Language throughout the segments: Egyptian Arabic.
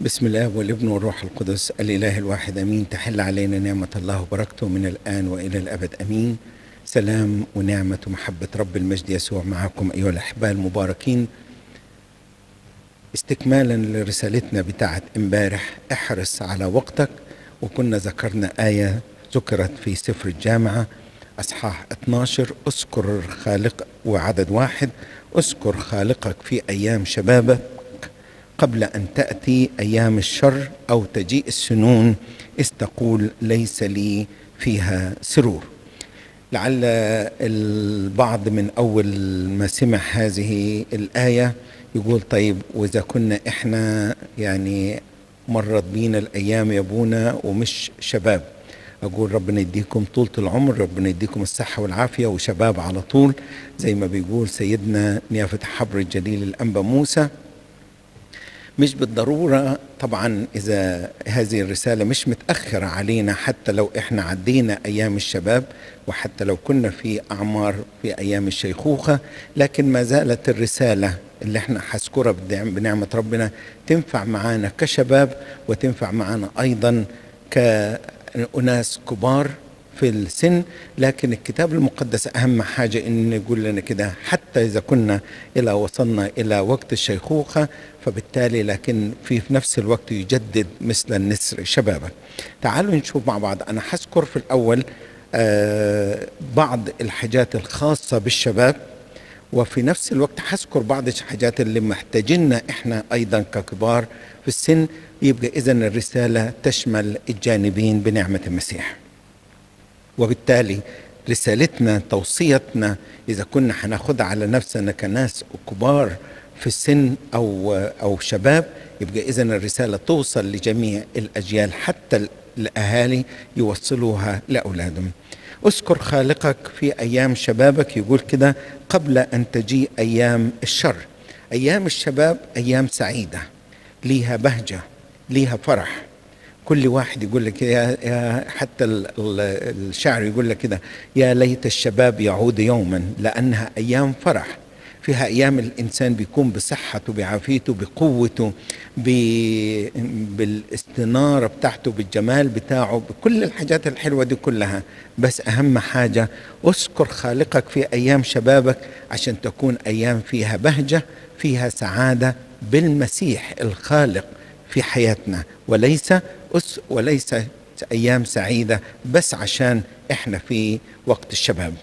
بسم الله والابن والروح القدس الإله الواحد أمين تحل علينا نعمة الله وبركته من الآن وإلى الأبد أمين سلام ونعمة ومحبة رب المجد يسوع معكم أيها الأحباء المباركين استكمالا لرسالتنا بتاعت امبارح احرص على وقتك وكنا ذكرنا آية ذكرت في سفر الجامعة أصحاح 12 اذكر خالق وعدد واحد اذكر خالقك في أيام شبابك قبل أن تأتي أيام الشر أو تجيء السنون إذ تقول ليس لي فيها سرور لعل البعض من أول ما سمع هذه الآية يقول طيب وإذا كنا إحنا يعني مرت بينا الأيام يا أبونا ومش شباب أقول ربنا يديكم طولة العمر ربنا يديكم الصحة والعافية وشباب على طول زي ما بيقول سيدنا نيافة حبر الجليل الأنبا موسى مش بالضرورة طبعا إذا هذه الرسالة مش متأخرة علينا حتى لو إحنا عدينا أيام الشباب وحتى لو كنا في أعمار في أيام الشيخوخة لكن ما زالت الرسالة اللي احنا حذكرها بنعمة ربنا تنفع معانا كشباب وتنفع معانا أيضا كأناس كبار في السن لكن الكتاب المقدس أهم حاجة إن يقول لنا كده حتى إذا كنا إلى وصلنا إلى وقت الشيخوخة فبالتالي لكن في نفس الوقت يجدد مثل النسر شبابك تعالوا نشوف مع بعض أنا حذكر في الأول آه بعض الحاجات الخاصة بالشباب وفي نفس الوقت حذكر بعض الحاجات اللي محتاجينها احنا ايضا ككبار في السن يبقى اذا الرساله تشمل الجانبين بنعمه المسيح. وبالتالي رسالتنا توصيتنا اذا كنا هناخدها على نفسنا كناس كبار في السن او او شباب يبقى اذا الرساله توصل لجميع الاجيال حتى الاهالي يوصلوها لاولادهم. اذكر خالقك في ايام شبابك يقول كده قبل ان تجيء ايام الشر. ايام الشباب ايام سعيده ليها بهجه ليها فرح كل واحد يقول لك يا, يا حتى ال ال الشعر يقول لك كده يا ليت الشباب يعود يوما لانها ايام فرح فيها ايام الانسان بيكون بصحته بعافيته بقوته بالاستناره بتاعته بالجمال بتاعه بكل الحاجات الحلوه دي كلها بس اهم حاجه اذكر خالقك في ايام شبابك عشان تكون ايام فيها بهجه فيها سعاده بالمسيح الخالق في حياتنا وليس أس وليس أيام سعيدة بس عشان إحنا في وقت الشباب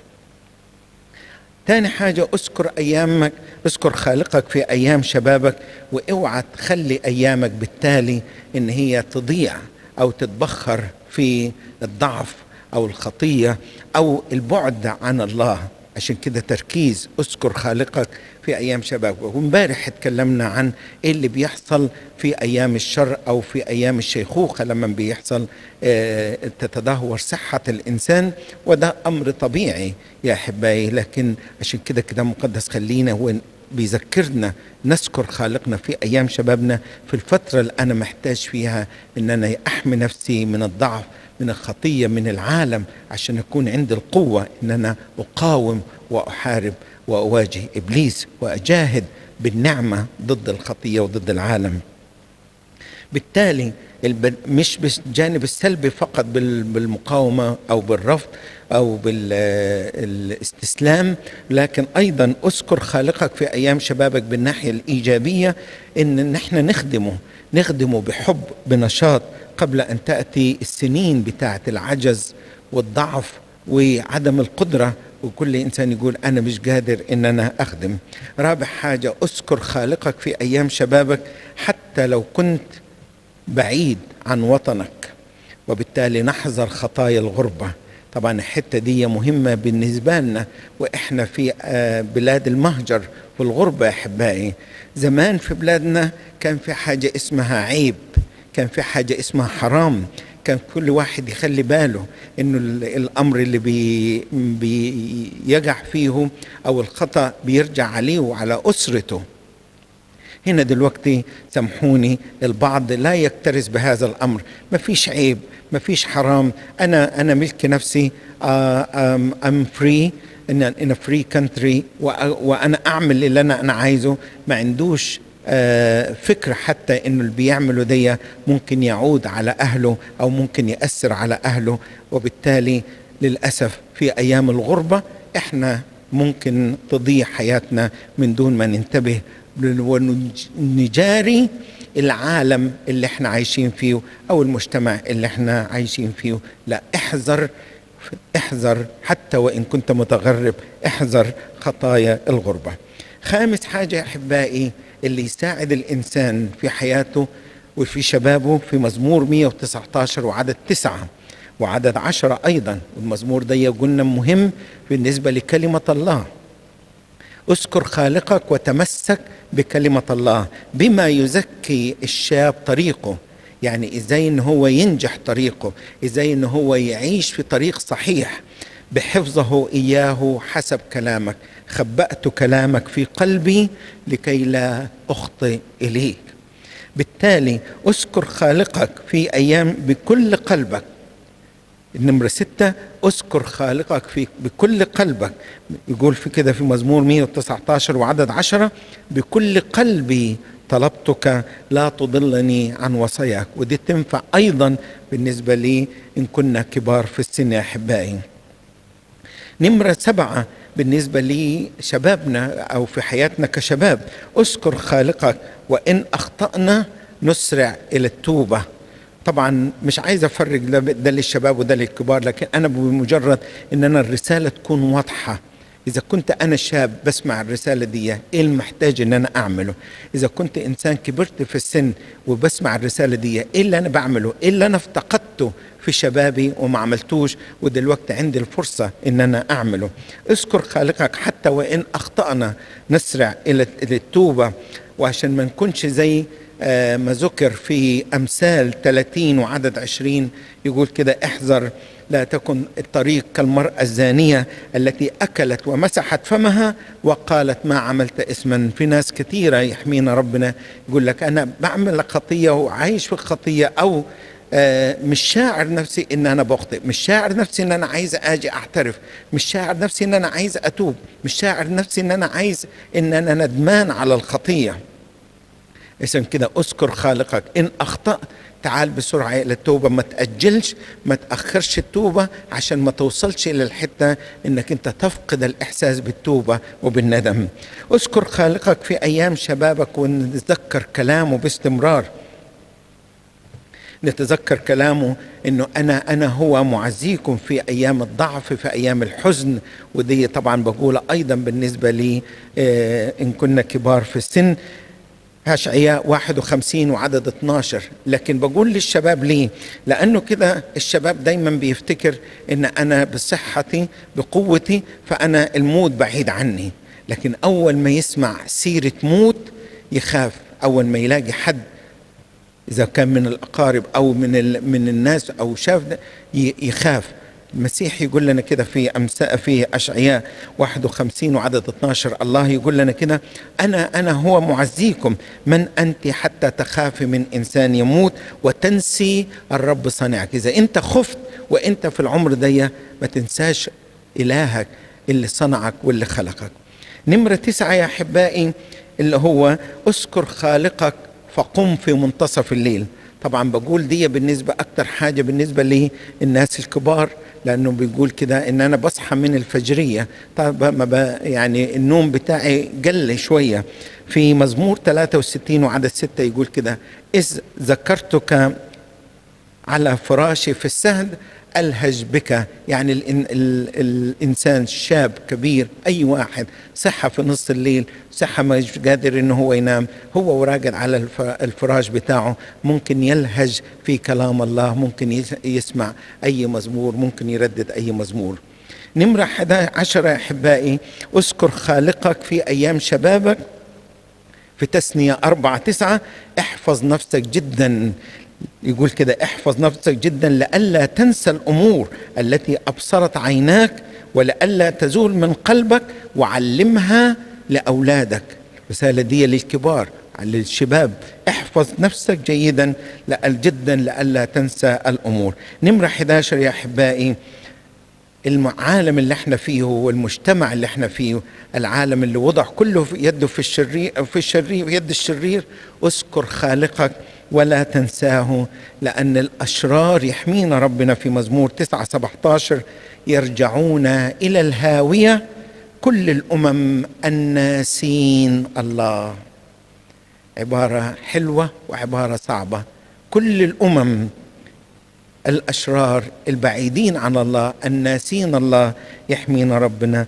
تاني حاجة اذكر أيامك اذكر خالقك في أيام شبابك واوعى تخلي أيامك بالتالي إن هي تضيع أو تتبخر في الضعف أو الخطية أو البعد عن الله عشان كده تركيز اذكر خالقك في ايام شبابك وامبارح اتكلمنا عن ايه اللي بيحصل في ايام الشر او في ايام الشيخوخه لما بيحصل اه تتدهور صحه الانسان وده امر طبيعي يا احبائي لكن عشان كده كده مقدس خلينا هو بيذكرنا نذكر خالقنا في ايام شبابنا في الفتره اللي انا محتاج فيها ان انا احمي نفسي من الضعف من الخطيه من العالم عشان اكون عندي القوه ان انا اقاوم واحارب واواجه ابليس واجاهد بالنعمه ضد الخطيه وضد العالم. بالتالي مش بالجانب السلبي فقط بالمقاومه او بالرفض او بالاستسلام لكن ايضا اذكر خالقك في ايام شبابك بالناحيه الايجابيه ان نحن نخدمه نخدمه بحب بنشاط قبل ان تاتي السنين بتاعه العجز والضعف وعدم القدره وكل انسان يقول انا مش قادر ان انا اخدم رابع حاجه اذكر خالقك في ايام شبابك حتى لو كنت بعيد عن وطنك وبالتالي نحذر خطايا الغربه طبعا الحته دي مهمه بالنسبه لنا واحنا في بلاد المهجر والغربه يا احبائي زمان في بلادنا كان في حاجه اسمها عيب كان في حاجه اسمها حرام كان كل واحد يخلي باله انه الامر اللي بي بيقع فيه او الخطا بيرجع عليه وعلى اسرته هنا دلوقتي سامحوني البعض لا يكترث بهذا الامر ما فيش عيب ما فيش حرام انا انا ملك نفسي ام فري ان ان فري كونتري وانا اعمل اللي انا انا عايزه ما عندوش آه، فكر حتى انه اللي بيعمله دي ممكن يعود على اهله او ممكن ياثر على اهله وبالتالي للاسف في ايام الغربه احنا ممكن تضيع حياتنا من دون ما ننتبه ونجاري العالم اللي احنا عايشين فيه او المجتمع اللي احنا عايشين فيه لا احذر احذر حتى وان كنت متغرب احذر خطايا الغربه خامس حاجه يا احبائي اللي يساعد الانسان في حياته وفي شبابه في مزمور 119 وعدد تسعة وعدد عشرة أيضا والمزمور ده قلنا مهم بالنسبة لكلمة الله اذكر خالقك وتمسك بكلمة الله بما يزكي الشاب طريقه يعني ازاي ان هو ينجح طريقه ازاي ان هو يعيش في طريق صحيح بحفظه اياه حسب كلامك خبأت كلامك في قلبي لكي لا اخطئ اليك بالتالي اذكر خالقك في ايام بكل قلبك النمرة ستة اذكر خالقك في بكل قلبك يقول في كده في مزمور 119 وعدد عشرة بكل قلبي طلبتك لا تضلني عن وصاياك ودي تنفع ايضا بالنسبة لي ان كنا كبار في السن يا احبائي نمرة سبعة بالنسبة لشبابنا أو في حياتنا كشباب اذكر خالقك وإن أخطأنا نسرع إلى التوبة طبعا مش عايز افرق ده, ده للشباب وده للكبار لكن انا بمجرد ان انا الرساله تكون واضحه اذا كنت انا شاب بسمع الرساله دي ايه المحتاج ان انا اعمله اذا كنت انسان كبرت في السن وبسمع الرساله دي ايه اللي انا بعمله ايه اللي انا افتقدته في شبابي وما عملتوش ودلوقتي عندي الفرصة ان انا اعمله اذكر خالقك حتى وان اخطأنا نسرع الى التوبة وعشان ما نكونش زي ما ذكر في أمثال 30 وعدد 20 يقول كده احذر لا تكن الطريق كالمرأة الزانية التي أكلت ومسحت فمها وقالت ما عملت اسما في ناس كثيرة يحمينا ربنا يقول لك أنا بعمل خطية وعايش في الخطية أو آه مش شاعر نفسي ان انا بخطئ مش شاعر نفسي ان انا عايز اجي اعترف مش شاعر نفسي ان انا عايز اتوب مش شاعر نفسي ان انا عايز ان انا ندمان على الخطيه عشان كده اذكر خالقك ان اخطات تعال بسرعة إلى التوبة ما تأجلش ما تأخرش التوبة عشان ما توصلش إلى الحتة إنك أنت تفقد الإحساس بالتوبة وبالندم اذكر خالقك في أيام شبابك ونتذكر كلامه باستمرار نتذكر كلامه انه انا انا هو معزيكم في ايام الضعف في ايام الحزن ودي طبعا بقولها ايضا بالنسبه لي آه ان كنا كبار في السن أشعياء 51 وعدد 12 لكن بقول للشباب ليه لأنه كده الشباب دايما بيفتكر إن أنا بصحتي بقوتي فأنا الموت بعيد عني لكن أول ما يسمع سيرة موت يخاف أول ما يلاقي حد إذا كان من الأقارب أو من من الناس أو شاف يخاف المسيح يقول لنا كده في أمساء في أشعياء 51 وعدد 12 الله يقول لنا كده أنا أنا هو معزيكم من أنت حتى تخافي من إنسان يموت وتنسي الرب صانعك إذا أنت خفت وأنت في العمر دي ما تنساش إلهك اللي صنعك واللي خلقك نمرة تسعة يا أحبائي اللي هو اذكر خالقك فقم في منتصف الليل طبعا بقول دي بالنسبة أكتر حاجة بالنسبة للناس الكبار لأنه بيقول كده إن أنا بصحى من الفجرية طب ما يعني النوم بتاعي قل شوية في مزمور 63 وعدد 6 يقول كده إذ ذكرتك على فراشي في السهد ألهج بك يعني الإن ال الإنسان شاب كبير أي واحد صحة في نص الليل صحة مش قادر إنه هو ينام هو وراقد على الفراش بتاعه ممكن يلهج في كلام الله ممكن يسمع أي مزمور ممكن يردد أي مزمور نمرة 11 يا أحبائي اذكر خالقك في أيام شبابك في تثنية أربعة تسعة احفظ نفسك جدا يقول كده احفظ نفسك جدا لئلا تنسى الامور التي ابصرت عيناك ولئلا تزول من قلبك وعلمها لاولادك الرساله دي للكبار للشباب احفظ نفسك جيدا جدا لئلا تنسى الامور نمره 11 يا احبائي العالم اللي احنا فيه والمجتمع اللي احنا فيه العالم اللي وضع كله في يده في الشرير في الشرير في يد الشرير اذكر خالقك ولا تنساه لأن الأشرار يحمينا ربنا في مزمور 9 17 يرجعون إلى الهاوية كل الأمم الناسين الله عبارة حلوة وعبارة صعبة كل الأمم الاشرار البعيدين عن الله الناسين الله يحمينا ربنا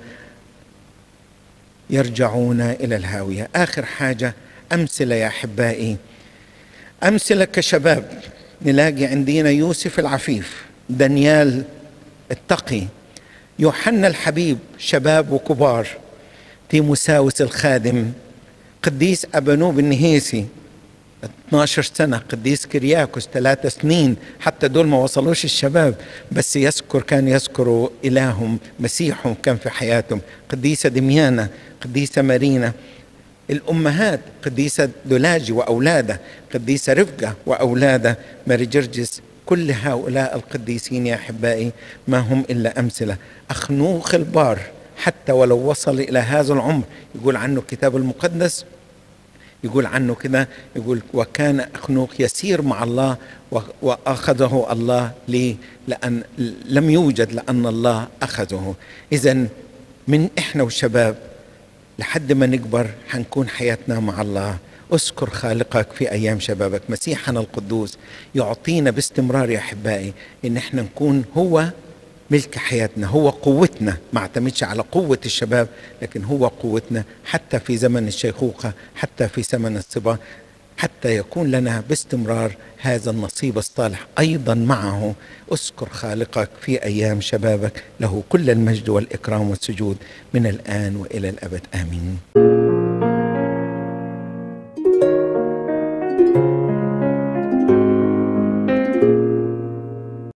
يرجعون الى الهاويه اخر حاجه امثله يا احبائي امثله كشباب نلاقي عندنا يوسف العفيف دانيال التقي يوحنا الحبيب شباب وكبار تيموساوس الخادم قديس ابانوب النهيسي 12 سنة قديس كرياكوس ثلاثة سنين حتى دول ما وصلوش الشباب بس يذكر كان يذكروا إلههم مسيحهم كان في حياتهم قديسة دميانة قديسة مارينا الأمهات قديسة دولاجي وأولادها قديسة رفقة وأولادها ماري جرجس كل هؤلاء القديسين يا أحبائي ما هم إلا أمثلة أخنوخ البار حتى ولو وصل إلى هذا العمر يقول عنه الكتاب المقدس يقول عنه كده يقول وكان أخنوخ يسير مع الله وأخذه الله ليه لأن لم يوجد لأن الله أخذه إذا من إحنا والشباب لحد ما نكبر حنكون حياتنا مع الله اذكر خالقك في ايام شبابك مسيحنا القدوس يعطينا باستمرار يا احبائي ان احنا نكون هو ملك حياتنا هو قوتنا ما اعتمدش على قوة الشباب لكن هو قوتنا حتى في زمن الشيخوخة حتى في زمن الصبا حتى يكون لنا باستمرار هذا النصيب الصالح ايضا معه اذكر خالقك في ايام شبابك له كل المجد والاكرام والسجود من الان والى الابد امين